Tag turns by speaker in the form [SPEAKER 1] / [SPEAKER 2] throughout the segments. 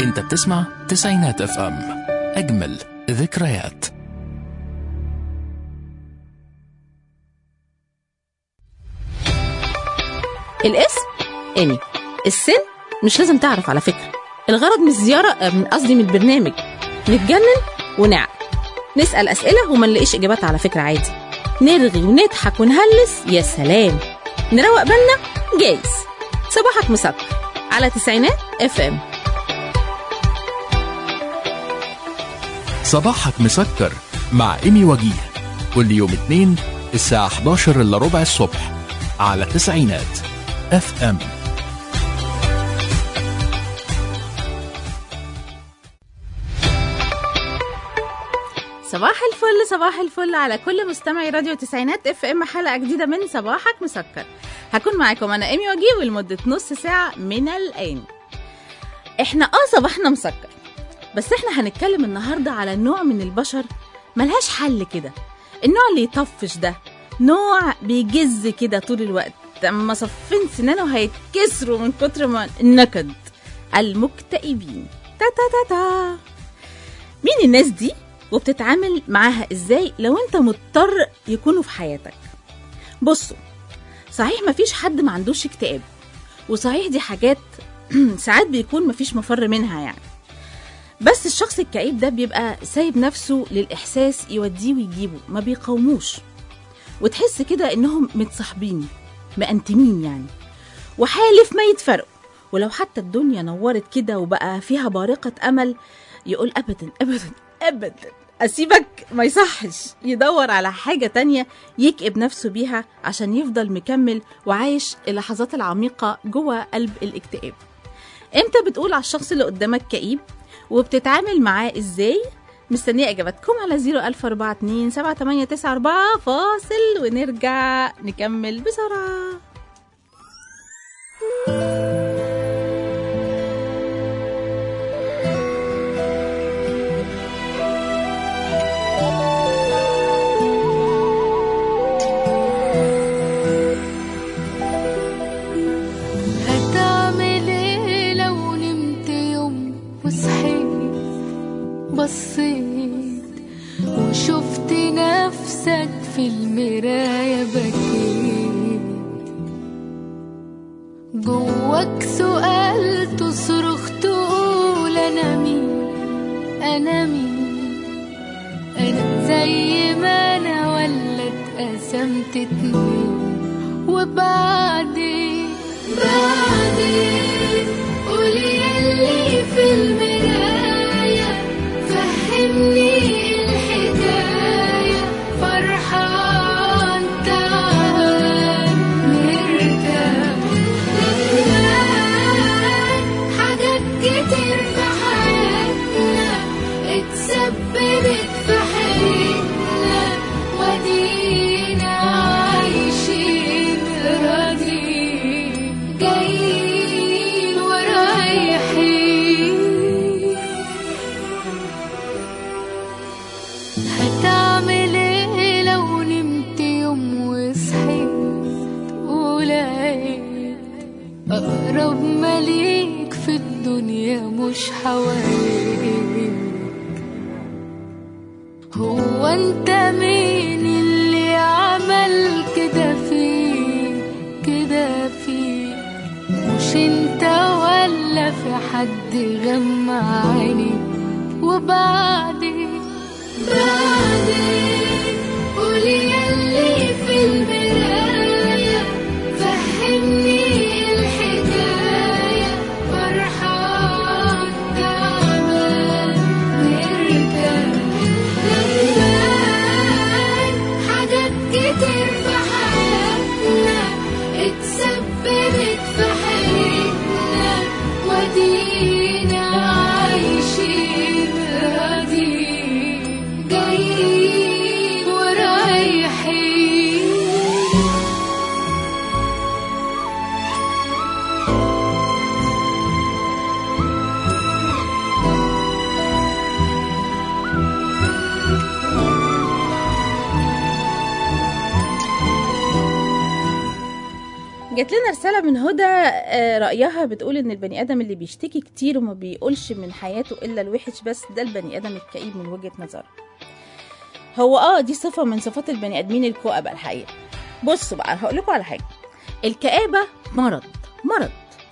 [SPEAKER 1] انت بتسمع تسعينات اف ام اجمل ذكريات
[SPEAKER 2] الاسم اني السن مش لازم تعرف على فكرة الغرض من الزيارة آه، من قصدي من البرنامج نتجنن ونعق نسأل أسئلة وما نلاقيش إجابات على فكرة عادي نرغي ونضحك ونهلس يا سلام نروق بالنا جايز صباحك مسكر على تسعينات اف ام
[SPEAKER 1] صباحك مسكر مع ايمي وجيه كل يوم اثنين الساعة 11 الا ربع الصبح على تسعينات اف ام
[SPEAKER 2] صباح الفل صباح الفل على كل مستمعي راديو تسعينات اف ام حلقه جديده من صباحك مسكر هكون معاكم انا ايمي وجيه ولمده نص ساعه من الان احنا اه صباحنا مسكر بس احنا هنتكلم النهارده على نوع من البشر ملهاش حل كده النوع اللي يطفش ده نوع بيجز كده طول الوقت اما صفين سنانه هيتكسروا من كتر ما النكد المكتئبين تا تا تا تا مين الناس دي وبتتعامل معاها ازاي لو انت مضطر يكونوا في حياتك بصوا صحيح مفيش حد ما عندوش اكتئاب وصحيح دي حاجات ساعات بيكون مفيش مفر منها يعني بس الشخص الكئيب ده بيبقى سايب نفسه للإحساس يوديه ويجيبه ما بيقاوموش وتحس كده إنهم متصاحبين مأنتمين يعني وحالف ما يتفرقوا ولو حتى الدنيا نورت كده وبقى فيها بارقة أمل يقول أبدا أبدا أبدا أسيبك ما يصحش يدور على حاجة تانية يكئب نفسه بيها عشان يفضل مكمل وعايش اللحظات العميقة جوه قلب الاكتئاب امتى بتقول على الشخص اللي قدامك كئيب وبتتعامل معاه ازاي مستنية اجاباتكم على 00427 7894 فاصل ونرجع نكمل بسرعة
[SPEAKER 3] هتعمل ايه لو نمت يوم وصحيت بصيت وشفت نفسك في المراية بكيت جواك سؤال تصرخ تقول انا مين انا مين انا زي ما انا ولا اتقسمت اتنين وبعدين بعدين قولي يلي في المراية فهمني الحكاية فرحان تعال نرجع ندمان حاجات كتير في حياتنا اتسببت في حياتنا ودينا عايشين راضيين جايين ورايحين هتعمل ايه لو نمت يوم وصحيت ولقيت اقرب مليك في الدنيا مش حواليك هو انت مين اللي عمل كده فيك كده فيك مش انت ولا في حد غمى عينيك وبعدين بعدين قولي يلي في المراية فهمني الحكاية فرحان تعبان نرجع ندمان حاجات كتير في حياتنا اتسببت في حياتنا ودينا عايشين راضيين جايين ورايحين
[SPEAKER 2] جات لنا رسالة من هدى آه، رأيها بتقول إن البني آدم اللي بيشتكي كتير وما بيقولش من حياته إلا الوحش بس ده البني آدم الكئيب من وجهة نظرها. هو اه دي صفة من صفات البني آدمين الكؤبة الحقيقة. بصوا بقى هقول لكم على حاجة. الكآبة مرض مرض.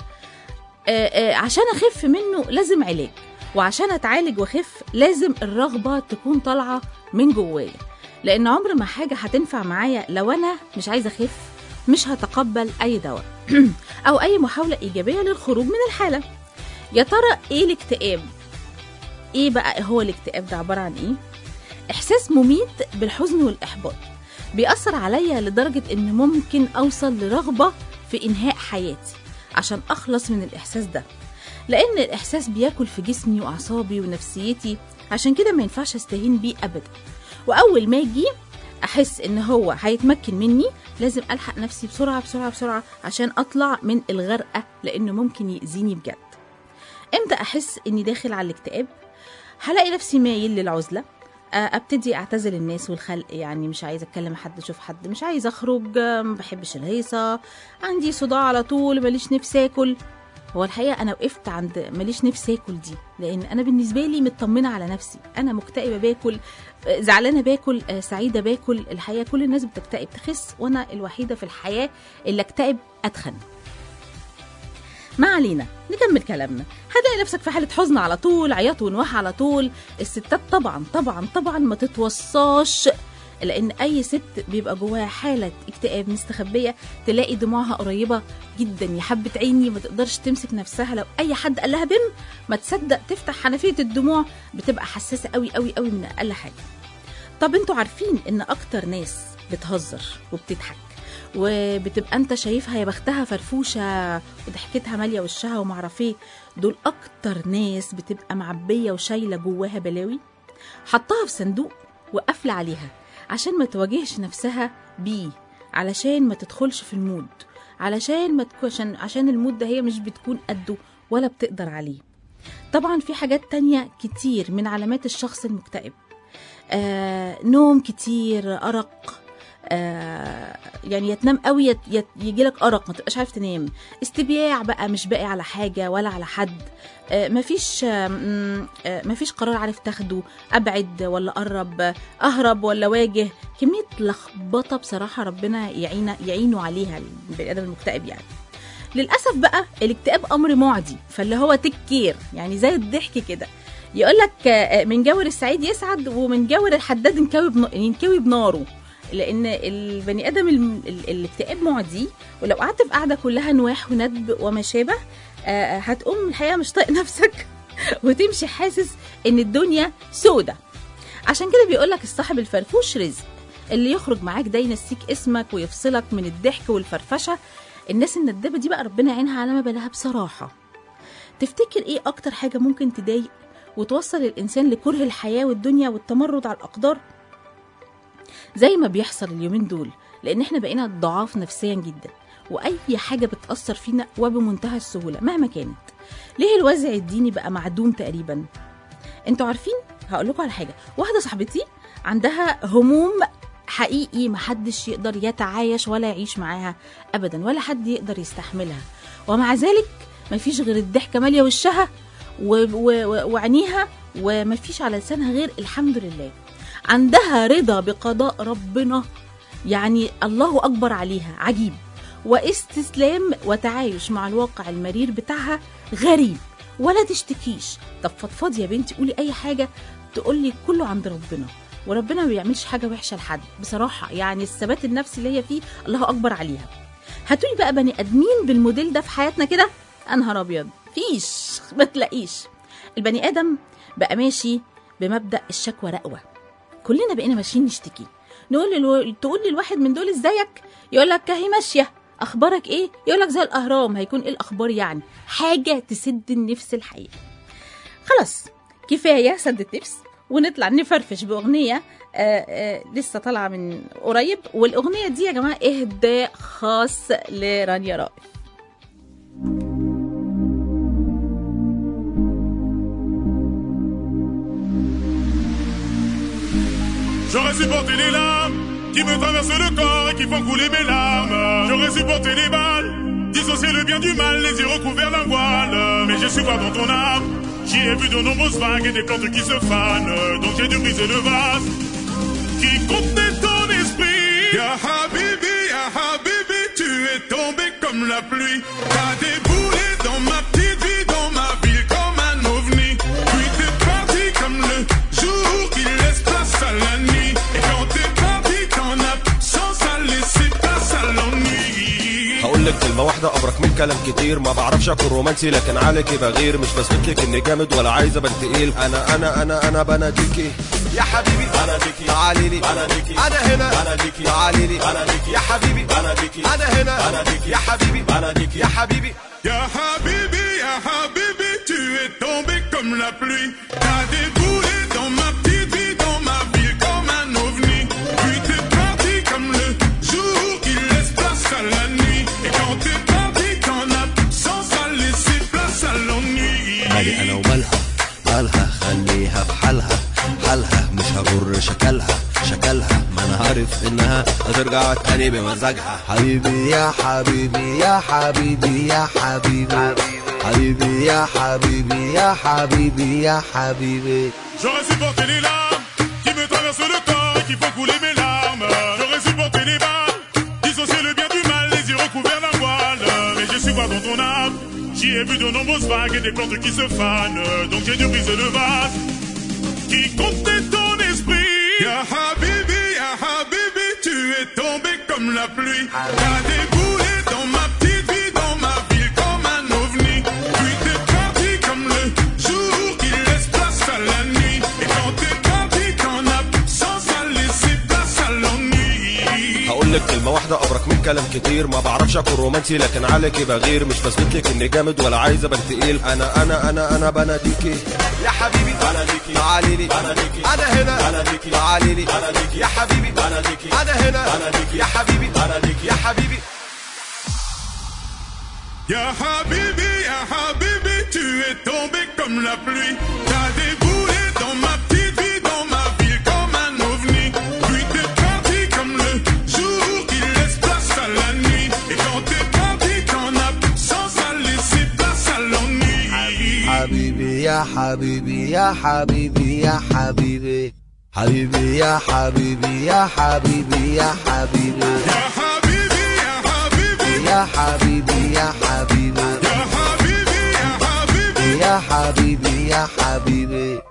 [SPEAKER 2] آه آه عشان أخف منه لازم علاج وعشان أتعالج وأخف لازم الرغبة تكون طالعة من جوايا. لأن عمر ما حاجة هتنفع معايا لو أنا مش عايزة أخف مش هتقبل أي دواء أو أي محاولة إيجابية للخروج من الحالة يا ترى إيه الاكتئاب؟ إيه بقى هو الاكتئاب ده عبارة عن إيه؟ إحساس مميت بالحزن والإحباط بيأثر عليا لدرجة إن ممكن أوصل لرغبة في إنهاء حياتي عشان أخلص من الإحساس ده لأن الإحساس بياكل في جسمي وأعصابي ونفسيتي عشان كده ما ينفعش استهين بيه أبدا وأول ما يجي أحس إن هو هيتمكن مني لازم ألحق نفسي بسرعة بسرعة بسرعة عشان أطلع من الغرقة لأنه ممكن يأذيني بجد امتى أحس إني داخل على الاكتئاب هلاقي نفسي مايل للعزلة آه، ابتدي اعتزل الناس والخلق يعني مش عايزه اتكلم حد اشوف حد مش عايزه اخرج آه، ما بحبش الهيصه عندي صداع على طول ماليش نفسي اكل هو الحقيقه انا وقفت عند ماليش نفسي اكل دي لان انا بالنسبه لي مطمنه على نفسي انا مكتئبه باكل آه، زعلانه باكل آه، سعيده باكل الحقيقه كل الناس بتكتئب تخس وانا الوحيده في الحياه اللي اكتئب اتخن ما علينا نكمل كلامنا هتلاقي نفسك في حالة حزن على طول عياط ونواح على طول الستات طبعا طبعا طبعا ما تتوصاش لان اي ست بيبقى جواها حاله اكتئاب مستخبيه تلاقي دموعها قريبه جدا يا حبه عيني ما تقدرش تمسك نفسها لو اي حد قال لها بم ما تصدق تفتح حنفيه الدموع بتبقى حساسه قوي قوي قوي من اقل حاجه طب انتوا عارفين ان اكتر ناس بتهزر وبتضحك وبتبقى انت شايفها يا بختها فرفوشه وضحكتها ماليه وشها ومعرف ايه دول اكتر ناس بتبقى معبيه وشايله جواها بلاوي حطها في صندوق وقافله عليها عشان ما تواجهش نفسها بيه علشان ما تدخلش في المود علشان ما تكون عشان عشان المود ده هي مش بتكون قده ولا بتقدر عليه طبعا في حاجات تانية كتير من علامات الشخص المكتئب آه نوم كتير أرق آه يعني يا تنام قوي يا- يا يجي لك ارق ما تبقاش عارف تنام استبياع بقى مش باقي على حاجه ولا على حد آه مفيش آه م- آه مفيش قرار عارف تاخده ابعد ولا اقرب آه، اهرب ولا واجه كميه لخبطه بصراحه ربنا يعين يعينه عليها البني ادم المكتئب يعني للاسف بقى الاكتئاب امر معدي فاللي هو تكير يعني زي الضحك كده يقول لك آه، من جور السعيد يسعد ومن جور الحداد ينكوي بن- ينكوي بناره لان البني ادم الم- ال- الاكتئاب معدي ولو قعدت في قعده كلها نواح وندب وما شابه آه، هتقوم الحقيقه مش طايق نفسك وتمشي حاسس ان الدنيا سودة عشان كده بيقول لك الصاحب الفرفوش رزق اللي يخرج معاك ده ينسيك اسمك ويفصلك من الضحك والفرفشه الناس الندبه دي بقى ربنا يعينها على ما بلاها بصراحه تفتكر ايه اكتر حاجه ممكن تضايق وتوصل الانسان لكره الحياه والدنيا والتمرد على الاقدار زي ما بيحصل اليومين دول لان احنا بقينا ضعاف نفسيا جدا واي حاجه بتاثر فينا وبمنتهى السهوله مهما كانت ليه الوازع الديني بقى معدوم تقريبا انتوا عارفين هقول لكم على حاجه واحده صاحبتي عندها هموم حقيقي محدش يقدر يتعايش ولا يعيش معاها ابدا ولا حد يقدر يستحملها ومع ذلك مفيش غير الضحكه ماليه وشها و- و- و- وعينيها ومفيش على لسانها غير الحمد لله عندها رضا بقضاء ربنا يعني الله اكبر عليها عجيب واستسلام وتعايش مع الواقع المرير بتاعها غريب ولا تشتكيش طب فضفضي يا بنتي قولي اي حاجه تقولي كله عند ربنا وربنا ما بيعملش حاجه وحشه لحد بصراحه يعني الثبات النفسي اللي هي فيه الله اكبر عليها هاتولي بقى بني ادمين بالموديل ده في حياتنا كده يا نهار ابيض فيش ما تلاقيش البني ادم بقى ماشي بمبدا الشكوى رقوه كلنا بقينا ماشيين نشتكي نقول للو... تقول للواحد من دول ازيك يقول لك اهي ماشيه اخبارك ايه يقول لك زي الاهرام هيكون ايه الاخبار يعني حاجه تسد النفس الحقيقه خلاص كفايه سد النفس ونطلع نفرفش باغنيه آآ آآ لسه طالعه من قريب والاغنيه دي يا جماعه اهداء خاص لرانيا رائف
[SPEAKER 4] J'aurais supporté les larmes qui me traversent le corps et qui font couler mes larmes. J'aurais supporté les balles Dissocier le bien du mal, les yeux recouverts d'un voile. Mais je suis pas dans ton âme. J'y ai vu de nombreuses vagues et des plantes qui se fanent. Donc j'ai dû briser le vase qui contenait ton esprit. Ya Habibi, Ya Habibi, tu es tombé comme la pluie. T'as déboulé dans ma petite vie, dans ma ville comme un ovni. Puis t'es parti comme le jour qui laisse place à la nuit. Et quand t'es parti, ton absence a laissé place à l'ennui.
[SPEAKER 5] هقول لك كلمة واحدة أبرك من كلام كتير ما بعرفش أكون رومانسي لكن عليكي بغير مش بثبت لك إني جامد ولا عايز أبان تقيل أنا أنا أنا أنا بناديكي يا حبيبي بناديكي تعالي لي بناديكي أنا هنا بناديكي تعالي لي بناديكي يا حبيبي بناديكي أنا هنا بناديكي يا حبيبي بناديكي يا حبيبي
[SPEAKER 4] Ya Habibi, Ya Habibi, tu es tombé comme la pluie. T'as déboulé dans ma petite vie, dans ma ville comme un ovni. Puis t'es parti comme le jour qui laisse place à la nuit. Et quand t'es parti, ton absence a laissé place à l'ennui.
[SPEAKER 6] مالي انا ومالها مالها خليها في حالها حالها مش هغر شكلها شكلها ما انا عارف انها هترجع تاني بمزاجها حبيبي يا حبيبي يا حبيبي يا حبيبي حبيبي يا حبيبي يا حبيبي يا حبيبي
[SPEAKER 4] J'aurais supporté les larmes qui me traversent le corps et qui font couler mes larmes. J'aurais supporté les balles, dissocier le bien du mal, les yeux recouverts d'un voile. Mais je suis pas dans ton âme. J'y ai vu de nombreuses vagues et des plantes qui se fanent. Donc j'ai dû briser le vase qui contenait ton esprit. Ya Habibi, Ya Habibi, tu es tombé comme la pluie. T'as déboulé dans ma petite vie, dans ma ville comme un ovni. Puis t'es parti comme le jour qui laisse place à la nuit. Et quand t'es parti, ton absence a laissé place à l'ennui.
[SPEAKER 5] هقول لك كلمة واحدة أبرك من كلام كتير ما بعرفش أكون رومانسي لكن عليكي بغير مش بثبت لك إني جامد ولا عايز أبان تقيل أنا أنا أنا أنا بناديكي يا حبيبي بناديكي تعالي لي بناديكي أنا هنا بناديكي تعالي لي بناديكي يا حبيبي بناديكي أنا هنا بناديكي يا حبيبي بناديكي يا حبيبي
[SPEAKER 4] Ya Habibi, Ya Habibi, tu es tombé comme la pluie. T'as déboulé dans ma petite vie, dans ma ville comme un ovni. Puis t'es parti comme le jour qui laisse place à la nuit. Et quand t'es parti, ton absence a laissé place à l'ennui.
[SPEAKER 6] حبيبي يا حبيبي يا حبيبي يا حبيبي حبيبي يا حبيبي يا حبيبي يا حبيبي
[SPEAKER 4] Ya Habibi, Ya Habibi,
[SPEAKER 6] يا حبيبي يا حبيبي
[SPEAKER 4] Ya Habibi, Ya Habibi.
[SPEAKER 6] يا حبيبي يا حبيبي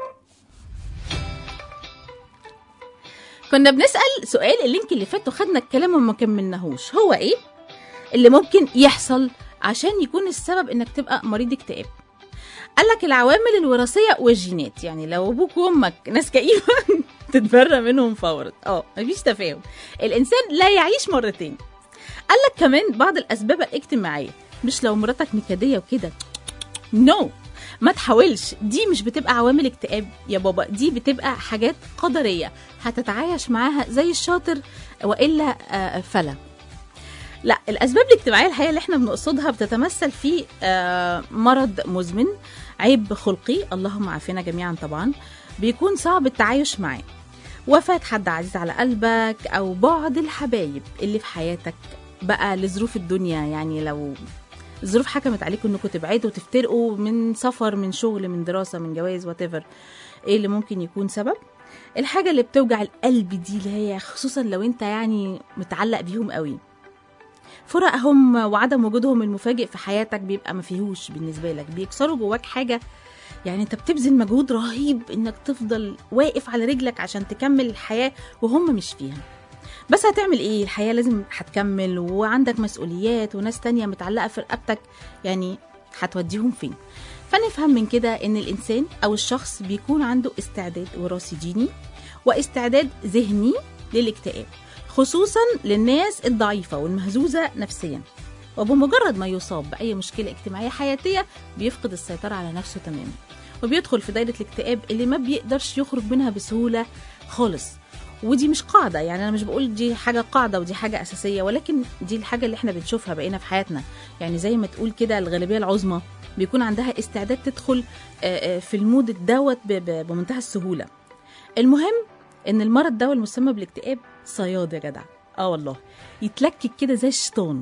[SPEAKER 2] كنا بنسأل سؤال اللينك اللي فات وخدنا الكلام وما كملناهوش هو ايه اللي ممكن يحصل عشان يكون السبب انك تبقى مريض اكتئاب قال لك العوامل الوراثيه والجينات يعني لو ابوك وامك ناس كئيبه تتبرى منهم فورا اه مفيش تفاهم الانسان لا يعيش مرتين قال لك كمان بعض الاسباب الاجتماعيه مش لو مراتك نكديه وكده نو no. ما تحاولش دي مش بتبقى عوامل اكتئاب يا بابا دي بتبقى حاجات قدريه هتتعايش معاها زي الشاطر والا آه، فلا لا الاسباب الاجتماعيه الحقيقه اللي احنا بنقصدها بتتمثل في آه، مرض مزمن عيب خلقي اللهم عافينا جميعا طبعا بيكون صعب التعايش معاه وفاة حد عزيز على قلبك أو بعد الحبايب اللي في حياتك بقى لظروف الدنيا يعني لو الظروف حكمت عليكم انكم تبعدوا وتفترقوا من سفر من شغل من دراسة من جواز وات ايه اللي ممكن يكون سبب الحاجة اللي بتوجع القلب دي اللي هي خصوصا لو انت يعني متعلق بيهم قوي فراقهم وعدم وجودهم المفاجئ في حياتك بيبقى ما فيهوش بالنسبة لك بيكسروا جواك حاجة يعني انت بتبذل مجهود رهيب انك تفضل واقف على رجلك عشان تكمل الحياة وهم مش فيها بس هتعمل ايه الحياة لازم هتكمل وعندك مسؤوليات وناس تانية متعلقة في رقبتك يعني هتوديهم فين فنفهم من كده ان الانسان او الشخص بيكون عنده استعداد وراثي جيني واستعداد ذهني للاكتئاب خصوصا للناس الضعيفة والمهزوزة نفسيا وبمجرد ما يصاب بأي مشكلة اجتماعية حياتية بيفقد السيطرة على نفسه تماما وبيدخل في دايرة الاكتئاب اللي ما بيقدرش يخرج منها بسهولة خالص ودي مش قاعدة يعني أنا مش بقول دي حاجة قاعدة ودي حاجة أساسية ولكن دي الحاجة اللي احنا بنشوفها بقينا في حياتنا يعني زي ما تقول كده الغالبية العظمى بيكون عندها استعداد تدخل آه، آه، في المود الدوت ب- ب- بمنتهى السهولة المهم ان المرض ده المسمى بالاكتئاب صياد يا جدع اه والله يتلكك كده زي الشيطان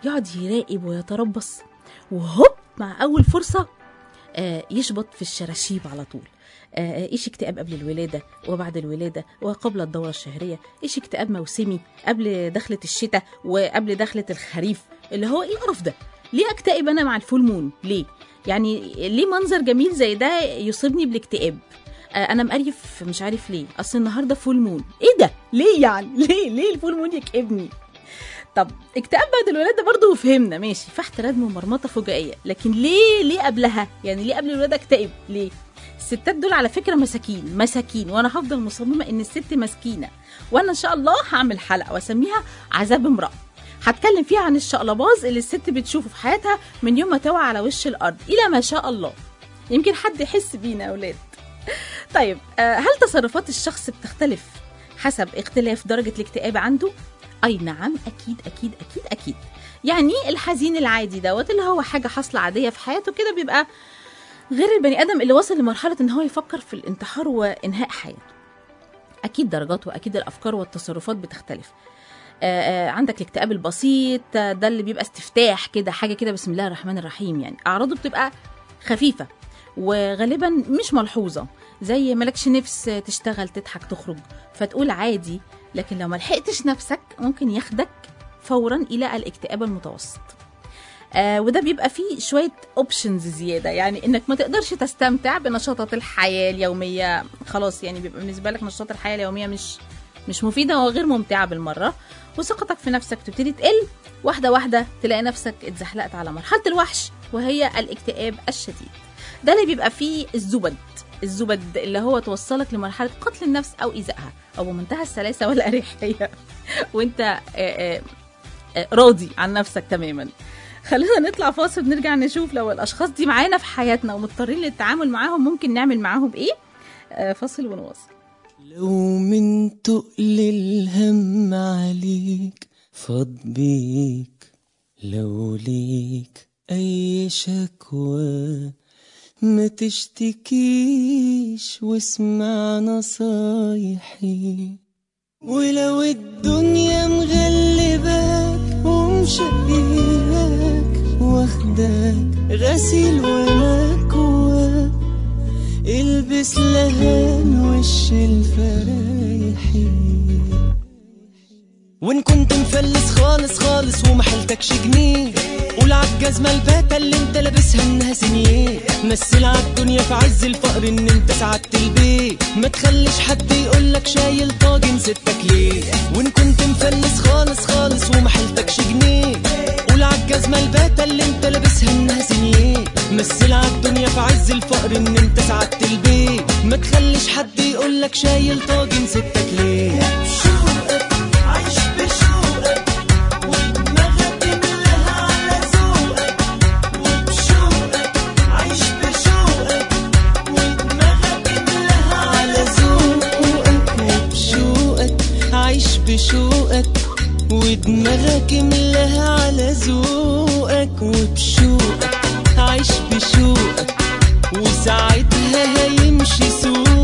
[SPEAKER 2] يقعد يراقب ويتربص وهوب مع اول فرصه آه، يشبط في الشراشيب على طول آه، ايش اكتئاب قبل الولاده وبعد الولاده وقبل الدوره الشهريه ايش اكتئاب موسمي قبل دخله الشتاء وقبل دخله الخريف اللي هو ايه القرف ده ليه اكتئب انا مع الفول مون ليه يعني ليه منظر جميل زي ده يصيبني بالاكتئاب آه، انا مقريف مش عارف ليه اصل النهارده فول مون ايه ده ليه يعني ليه ليه الفول مون يكئبني طب اكتئاب بعد الولاده برضه فهمنا ماشي فحت ردم ومرمطه فجائيه لكن ليه ليه قبلها يعني ليه قبل الولاده اكتئب ليه الستات دول على فكره مساكين مساكين وانا هفضل مصممه ان الست مسكينه وانا ان شاء الله هعمل حلقه واسميها عذاب امراه هتكلم فيها عن الشقلباز اللي الست بتشوفه في حياتها من يوم ما توعى على وش الارض الى ما شاء الله يمكن حد يحس بينا يا اولاد طيب آه، هل تصرفات الشخص بتختلف حسب اختلاف درجه الاكتئاب عنده اي نعم اكيد اكيد اكيد اكيد يعني الحزين العادي دوت اللي هو حاجه حاصله عاديه في حياته كده بيبقى غير البني ادم اللي وصل لمرحله ان هو يفكر في الانتحار وانهاء حياته اكيد درجات واكيد الافكار والتصرفات بتختلف آه، آه، عندك الاكتئاب البسيط آه، ده اللي بيبقى استفتاح كده حاجه كده بسم الله الرحمن الرحيم يعني اعراضه بتبقى خفيفه وغالبا مش ملحوظه زي مالكش نفس تشتغل تضحك تخرج فتقول عادي لكن لو ملحقتش نفسك ممكن ياخدك فورا الى الاكتئاب المتوسط آه وده بيبقى فيه شويه اوبشنز زياده يعني انك ما تقدرش تستمتع بنشاطات الحياه اليوميه خلاص يعني بيبقى بالنسبه لك نشاطات الحياه اليوميه مش مش مفيده وغير ممتعه بالمره وثقتك في نفسك تبتدي تقل واحده واحده تلاقي نفسك اتزحلقت على مرحله الوحش وهي الاكتئاب الشديد ده اللي بيبقى فيه الزبد الزبد اللي هو توصلك لمرحله قتل النفس او ايذائها او بمنتهى السلاسه والاريحيه وانت آه، آه، آه، راضي عن نفسك تماما خلينا نطلع فاصل ونرجع نشوف لو الاشخاص دي معانا في حياتنا ومضطرين للتعامل معاهم ممكن نعمل معاهم ايه آه، فاصل ونواصل
[SPEAKER 7] لو من تقل الهم عليك فاض بيك لو ليك أي شكوى ما تشتكيش واسمع نصايحي ولو الدنيا مغلباك ومشقياك واخداك غسيل ومكواك البس لهان وش الفرايحي وان كنت مفلس خالص خالص ومحلتكش جنيه قول عالجزمة الباتة اللي انت لابسها انها سنيه مثل عالدنيا في عز الفقر ان انت سعدت البيت ما تخليش حد يقولك شايل طاجن ستك ليه وان كنت مفلس خالص خالص ومحلتكش جنيه قول عالجزمة الباتة اللي انت لابسها انها سنيه مثل عالدنيا في عز الفقر ان انت سعدت البيت ما تخليش حد يقولك شايل طاجن ستك ليه عايش بشوقك ودماغك ملاها على ذوقك وبشوقك عايش بشوقك ودماغك ملاها على ذوقك وبشوقك عايش بشوقك ودماغك ملاها على ذوقك وبشوقك عايش بشوقك وساعتها هيمشي سوقك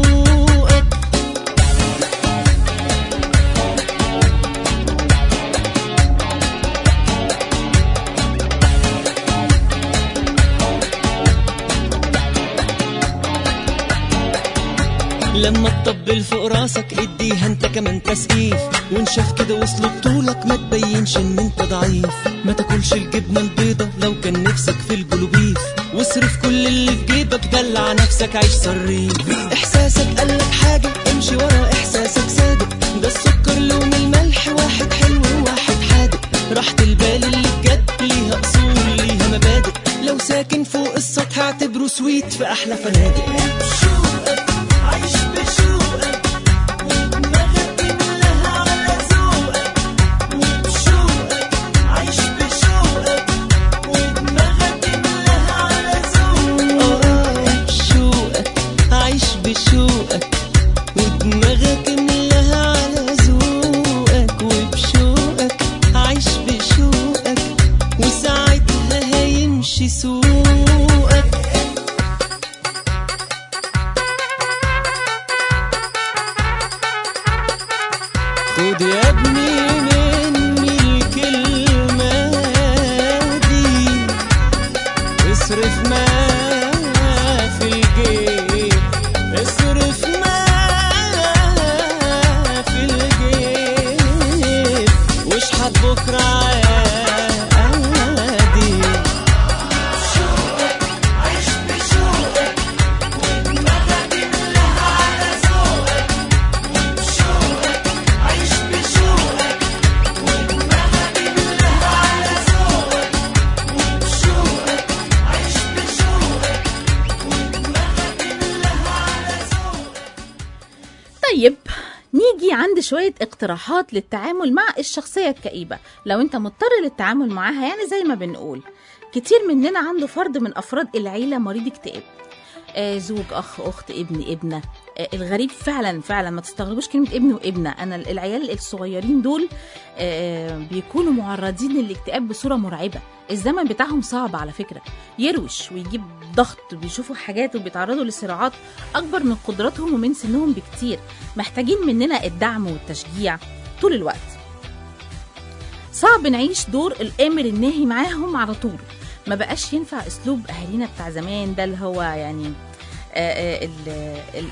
[SPEAKER 7] لما تطبل فوق راسك اديها انت كمان تسقيف وان شاف كده وصل بطولك ما تبينش ان انت ضعيف ما تاكلش الجبنه البيضه لو كان نفسك في الجلوبيف واصرف كل اللي في جيبك دلع نفسك عيش صريف احساسك قالك حاجه امشي ورا احساسك صادق ده السكر لون الملح واحد حلو وواحد حادق راحة البال اللي بجد ليها اصول ليها مبادئ لو ساكن فوق السطح اعتبره سويت في احلى فنادق عايش بشوقك ودماغك ملاها على ذوقك وبشوقك عايش بشوقك ودماغك ملاها على ذوقك بشوقك عايش بشوقك ودماغك ملاها على ذوقك وبشوقك عايش بشوقك وساعتها هيمشي سوقك خد يا ابني مني الكلمة اصرف ما في الجيب اصرف ما في الجيب واشحت بكرة عادي
[SPEAKER 2] طيب نيجي عند شوية اقتراحات للتعامل مع الشخصية الكئيبة لو انت مضطر للتعامل معاها يعني زي ما بنقول كتير مننا عنده فرد من أفراد العيلة مريض اكتئاب آه زوج أخ أخت ابن ابنة آه الغريب فعلا فعلا ما تستغربوش كلمة ابن وابنة أنا العيال الصغيرين دول آه بيكونوا معرضين للاكتئاب بصورة مرعبة الزمن بتاعهم صعب على فكرة يروش ويجيب ضغط بيشوفوا حاجات وبيتعرضوا لصراعات أكبر من قدراتهم ومن سنهم بكتير محتاجين مننا الدعم والتشجيع طول الوقت صعب نعيش دور الآمر الناهي معاهم على طول ما بقاش ينفع أسلوب أهالينا بتاع زمان ده اللي هو يعني آه، آه، ال- ال-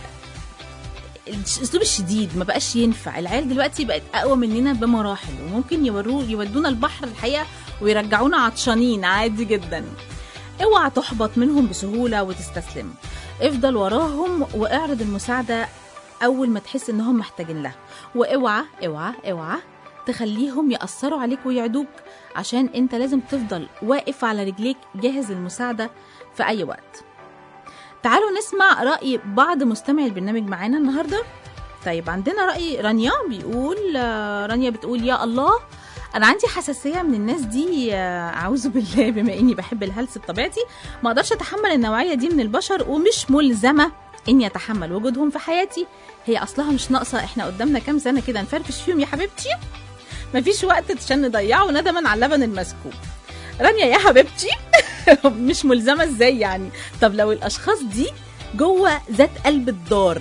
[SPEAKER 2] الاسلوب الشديد ما بقاش ينفع العيال دلوقتي بقت اقوى مننا بمراحل وممكن يوروا يودونا البحر الحقيقه ويرجعونا عطشانين عادي جدا اوعى تحبط منهم بسهوله وتستسلم افضل وراهم واعرض المساعده اول ما تحس انهم محتاجين لها واوعى اوعى اوعى تخليهم ياثروا عليك ويعدوك عشان انت لازم تفضل واقف على رجليك جاهز للمساعده في اي وقت تعالوا نسمع رأي بعض مستمعي البرنامج معانا النهاردة طيب عندنا رأي رانيا بيقول آه، رانيا بتقول يا الله أنا عندي حساسية من الناس دي آه، أعوذ بالله بما إني بحب الهلس بطبيعتي ما أقدرش أتحمل النوعية دي من البشر ومش ملزمة إني أتحمل وجودهم في حياتي هي أصلها مش ناقصة إحنا قدامنا كام سنة كده نفرفش فيهم يا حبيبتي مفيش وقت عشان نضيعه ندما على اللبن المسكوب رانيا يا حبيبتي مش ملزمة ازاي يعني طب لو الاشخاص دي جوه ذات قلب الدار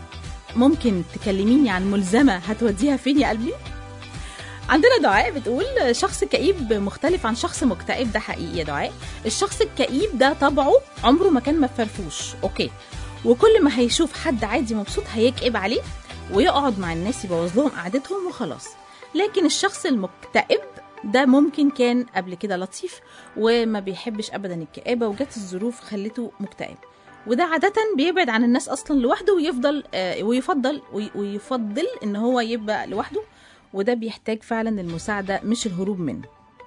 [SPEAKER 2] ممكن تكلميني عن ملزمة هتوديها فين يا قلبي عندنا دعاء بتقول شخص كئيب مختلف عن شخص مكتئب ده حقيقي يا دعاء الشخص الكئيب ده طبعه عمره ما كان مفرفوش اوكي وكل ما هيشوف حد عادي مبسوط هيكئب عليه ويقعد مع الناس يبوظ لهم قعدتهم وخلاص لكن الشخص المكتئب ده ممكن كان قبل كده لطيف وما بيحبش ابدا الكآبة وجت الظروف خلته مكتئب وده عادة بيبعد عن الناس اصلا لوحده ويفضل آه، ويفضل وي- ويفضل ان هو يبقى لوحده وده بيحتاج فعلا المساعدة مش الهروب منه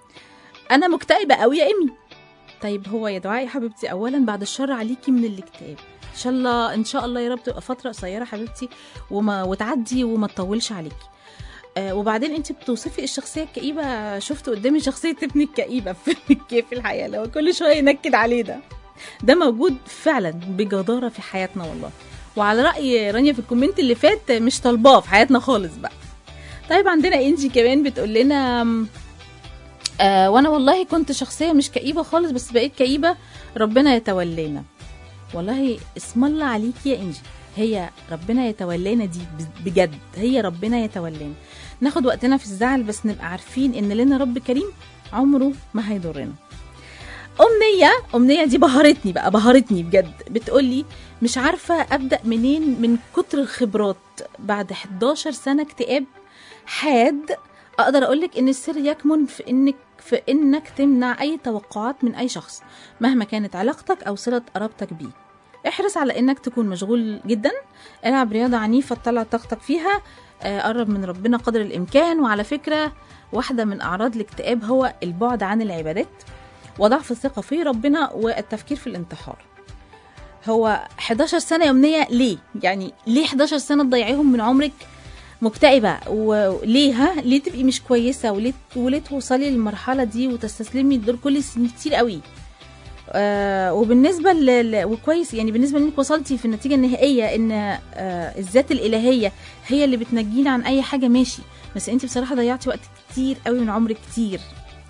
[SPEAKER 2] انا مكتئبة قوي يا امي طيب هو يا دعاء يا حبيبتي اولا بعد الشر عليكي من الاكتئاب ان شاء الله ان شاء الله يا رب تبقى فتره قصيره حبيبتي وما وتعدي وما تطولش عليكي آه وبعدين انت بتوصفي الشخصيه الكئيبه شفت قدامي شخصيه ابني الكئيبه في كيف الحياه لو كل شويه ينكد عليه ده ده موجود فعلا بجداره في حياتنا والله وعلى راي رانيا في الكومنت اللي فات مش طالباه في حياتنا خالص بقى طيب عندنا انجي كمان بتقول لنا آم، آه وانا والله كنت شخصيه مش كئيبه خالص بس بقيت كئيبه ربنا يتولانا والله اسم الله عليكي يا انجي هي ربنا يتولانا دي بجد هي ربنا يتولانا ناخد وقتنا في الزعل بس نبقى عارفين ان لنا رب كريم عمره ما هيضرنا أمنية أمنية دي بهرتني بقى بهرتني بجد بتقولي مش عارفة أبدأ منين من كتر الخبرات بعد 11 سنة اكتئاب حاد أقدر أقولك إن السر يكمن في إنك في إنك تمنع أي توقعات من أي شخص مهما كانت علاقتك أو صلة قرابتك بيه احرص على إنك تكون مشغول جدا العب رياضة عنيفة تطلع طاقتك فيها آه، قرب من ربنا قدر الإمكان وعلى فكرة واحدة من أعراض الاكتئاب هو البعد عن العبادات وضعف الثقة في ربنا والتفكير في الانتحار هو 11 سنة يومية ليه؟ يعني ليه 11 سنة تضيعيهم من عمرك مكتئبة وليه ها؟ ليه تبقي مش كويسة وليه وليه توصلي للمرحلة دي وتستسلمي دول كل سنين كتير قوي آه وبالنسبة ل... وكويس يعني بالنسبة انك وصلتي في النتيجة النهائية ان آه الذات الإلهية هي اللي بتنجينا عن أي حاجة ماشي بس انت بصراحة ضيعتي وقت كتير قوي من عمرك كتير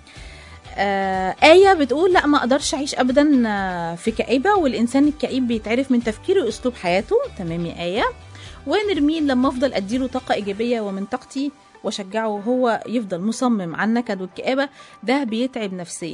[SPEAKER 2] آه آية بتقول لا ما أقدرش أعيش أبدا آه، في كئيبة والإنسان الكئيب بيتعرف من تفكيره وأسلوب حياته تمام يا آية ونرمين لما أفضل أديله طاقة إيجابية ومن طاقتي وأشجعه وهو يفضل مصمم على النكد والكآبة ده بيتعب نفسيا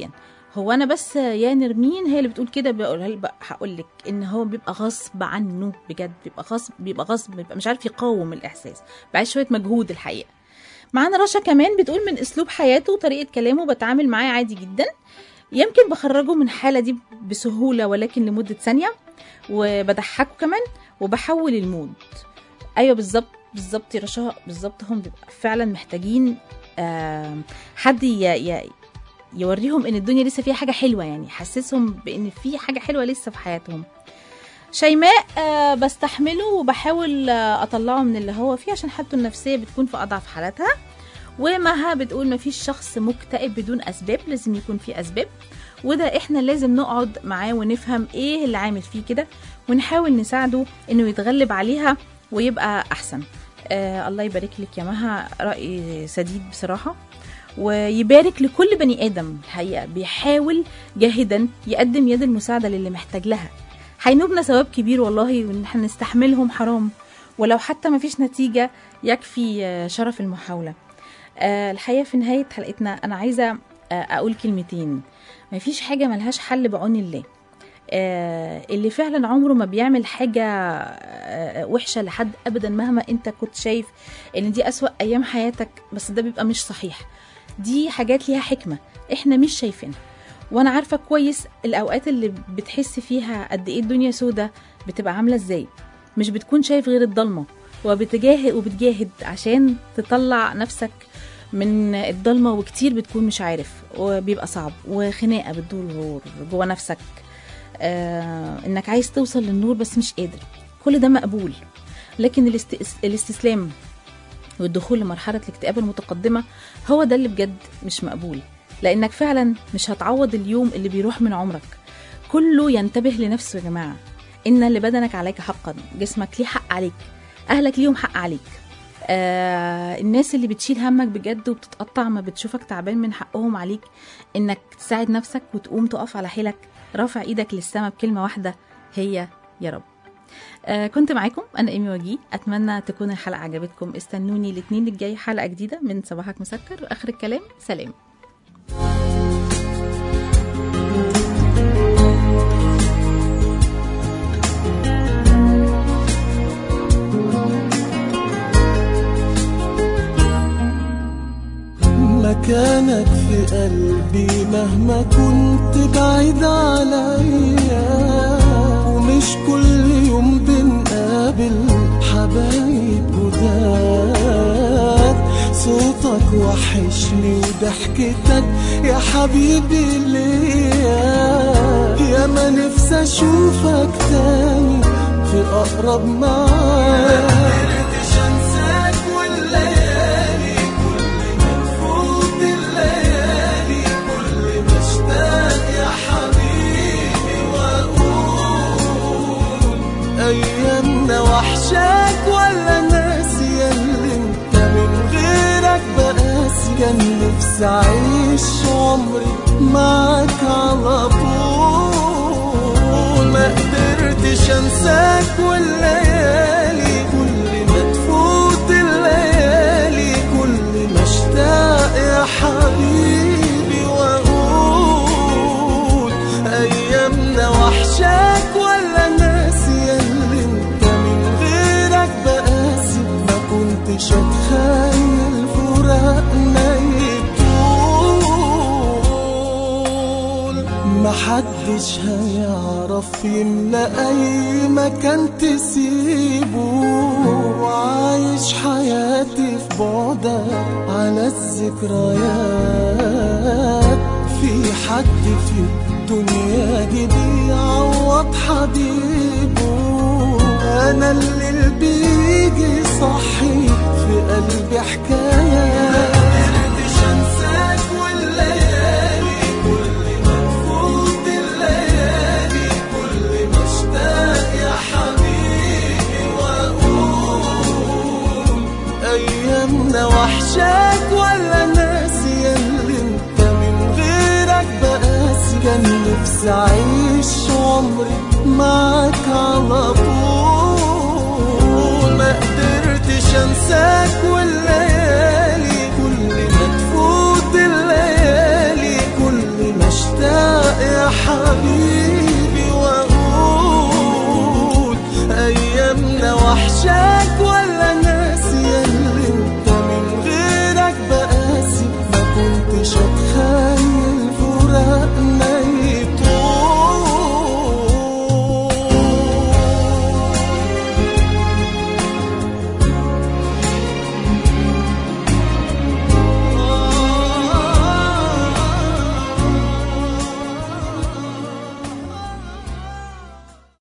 [SPEAKER 2] هو انا بس يا نرمين هي اللي بتقول كده بقولها لك هقول لك ان هو بيبقى غصب عنه بجد بيبقى غصب بيبقى غصب بيبقى مش عارف يقاوم الاحساس بعد شويه مجهود الحقيقه معانا رشا كمان بتقول من اسلوب حياته وطريقه كلامه بتعامل معاه عادي جدا يمكن بخرجه من الحاله دي بسهوله ولكن لمده ثانيه وبضحكه كمان وبحول المود ايوه بالظبط بالظبط يا رشا بالظبط هم بيبقى فعلا محتاجين آه حد ي... ي... يوريهم ان الدنيا لسه فيها حاجه حلوه يعني يحسسهم بان في حاجه حلوه لسه في حياتهم شيماء آه بستحمله وبحاول آه اطلعه من اللي هو فيه عشان حالته النفسيه بتكون في اضعف حالاتها ومها بتقول مفيش شخص مكتئب بدون اسباب لازم يكون في اسباب وده احنا لازم نقعد معاه ونفهم ايه اللي عامل فيه كده ونحاول نساعده انه يتغلب عليها ويبقى احسن آه الله يبارك لك يا مها راي سديد بصراحه ويبارك لكل بني ادم الحقيقه بيحاول جاهدا يقدم يد المساعده للي محتاج لها هينوبنا ثواب كبير والله وان احنا نستحملهم حرام ولو حتى ما فيش نتيجه يكفي آه، شرف المحاوله آه، الحقيقه في نهايه حلقتنا انا عايزه آه، اقول كلمتين ما فيش حاجه ملهاش حل بعون الله آه، اللي فعلا عمره ما بيعمل حاجة آه، وحشة لحد أبدا مهما أنت كنت شايف إن دي أسوأ أيام حياتك بس ده بيبقى مش صحيح دي حاجات ليها حكمة إحنا مش شايفينها وأنا عارفة كويس الأوقات اللي بتحس فيها قد إيه الدنيا سودة بتبقى عاملة إزاي مش بتكون شايف غير الضلمة وبتجاهد وبتجاهد عشان تطلع نفسك من الضلمة وكتير بتكون مش عارف وبيبقى صعب وخناقة بتدور جوه نفسك آه انك عايز توصل للنور بس مش قادر كل ده مقبول لكن الاست... الاستسلام والدخول لمرحلة الاكتئاب المتقدمة هو ده اللي بجد مش مقبول لأنك فعلا مش هتعوض اليوم اللي بيروح من عمرك كله ينتبه لنفسه يا جماعة إن لبدنك عليك حقا جسمك ليه حق عليك أهلك ليهم حق عليك آه الناس اللي بتشيل همك بجد وبتتقطع ما بتشوفك تعبان من حقهم عليك انك تساعد نفسك وتقوم تقف على حيلك رافع ايدك للسما بكلمه واحده هي يا رب آه كنت معاكم انا ايمي وجيه اتمنى تكون الحلقه عجبتكم استنوني الاثنين الجاي حلقه جديده من صباحك مسكر واخر الكلام سلام
[SPEAKER 8] مكانك في قلبي مهما كنت بعيد عليا ومش كل يوم بنقابل حبايب جداد صوتك وحشني وضحكتك يا حبيبي ليا يا ما نفسي اشوفك تاني في اقرب معاد تفوت الليالي كل ما اشتاق يا حبيبي واقول ايامنا وحشاك ولا ناسي اللي انت من غيرك بقاسي كان نفسي اعيش عمري معاك على طول ما قدرتش انساك والليالي كل ما تفوت الليالي كل ما اشتاق يا حبيبي واقول ايامنا وحشاك ولا ناسي اللي انت من غيرك بقاسي ما كنتش اتخيل فراقنا يطول محدش هيعرف يملى اي مكان تسيبه وعايش حياتي في بعدك على الذكريات في حد في الدنيا دي بيعوض حبيبه انا اللي بيجي صحي في قلبي حكايات مقدرتش انساك والليالي كل ما تفوت الليالي كل ما اشتاق يا حبيبي واقول ايامنا وحشاك ولا ناسي اللي انت من غيرك بقاسي كان نفسي اعيش عمري معاك على طول ما قدرتش انساك والليالي كل ما تفوت الليالي كل ما اشتاق حبيبي